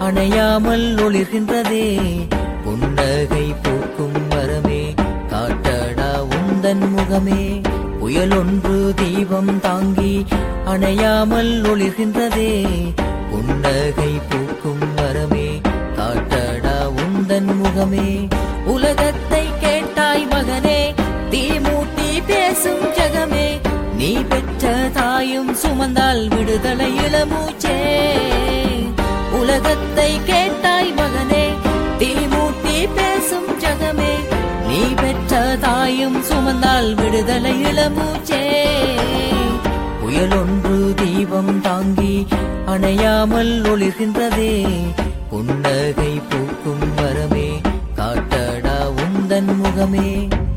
அணையாமல் ஒளிர்கின்றதே புன்னகை பூக்கும் மரமே காட்டடா உந்தன் முகமே புயலொன்று தீபம் தாங்கி அணையாமல் ஒளிர்கின்றதே புன்னகை பூக்கும் மரமே காட்டடா உந்தன் முகமே உலகத்தை கேட்டாய் மகனே தீமூட்டி பேசும் ஜகமே நீ பெற்ற தாயும் சுமந்தால் விடுதலை இளமூச்சே உலகத்தை கேட்டாய் மகனே தீமூட்டி பேசும் ஜகமே நீ பெற்ற தாயும் சுமந்தால் விடுதலை இளமூச்சே புயலொன்று தீபம் தாங்கி அணையாமல் ஒளிர்கின்றதே புன்னகை பூக்கும் வரமே காட்டடா உந்தன் முகமே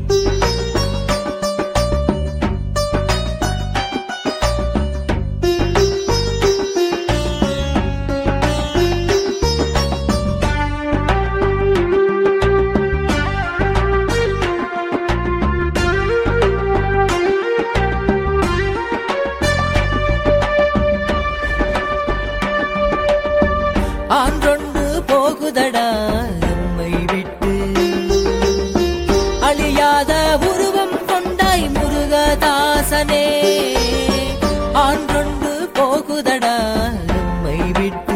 ஆன்றொன்று போகுதடா நம்மை விட்டு அழியாத உருவம் கொண்டாய் முருகதாசனே ஆன்றொன்று போகுதடா நம்மை விட்டு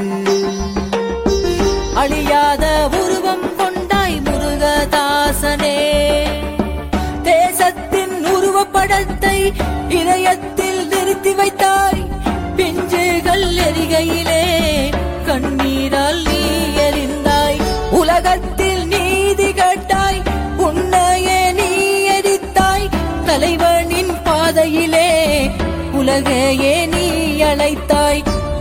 அழியாத உருவம் கொண்டாய் முருகதாசனே தேசத்தின் உருவப்படத்தை இதயத்தில் நிறுத்தி வைத்தாய் பிஞ்சுகள் எரிகையிலே கண்ணீரால் நீ எரிந்தாய் உலகத்தில் நீதி கேட்டாய் உன்னையே நீ எரித்தாய் தலைவனின் பாதையிலே உலகையே நீ அழைத்தாய்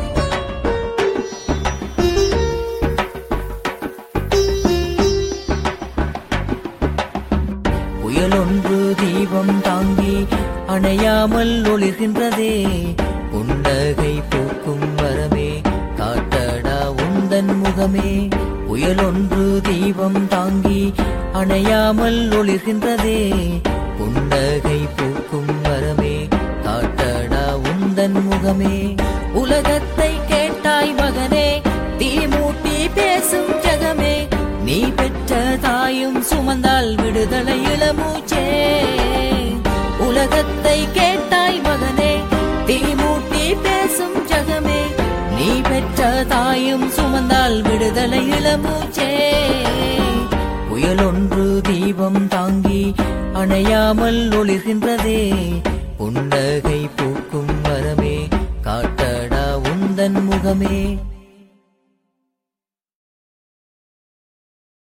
புயலொன்று தீபம் தாங்கி அணையாமல் ஒளிர்கின்றதே புன்னகை பூக்கும் வரமே காட்டடா உந்தன் முகமே புயலொன்று தீபம் தாங்கி அணையாமல் ஒளிர்கின்றதே புன்னகை பூக்கும் வரமே காட்டடா உந்தன் முகமே உலகத்தை கேட்டாய் மகனே தீமூட்டி பேசும் ஜகமே நீ பெற்ற தாயும் சுமந்தால் விடுதலை இளமூச்சே உலகத்தை கேட்டாய் மகனே தீமூட்டி பேசும் ஜகமே நீ பெற்ற தாயும் சுமந்தால் விடுதலை இளமூச்சே புயலொன்று தீபம் தாங்கி அணையாமல் ஒளிர்கின்றதே புன்னகை பூக்கும் வரமே காட்டடா உந்தன் முகமே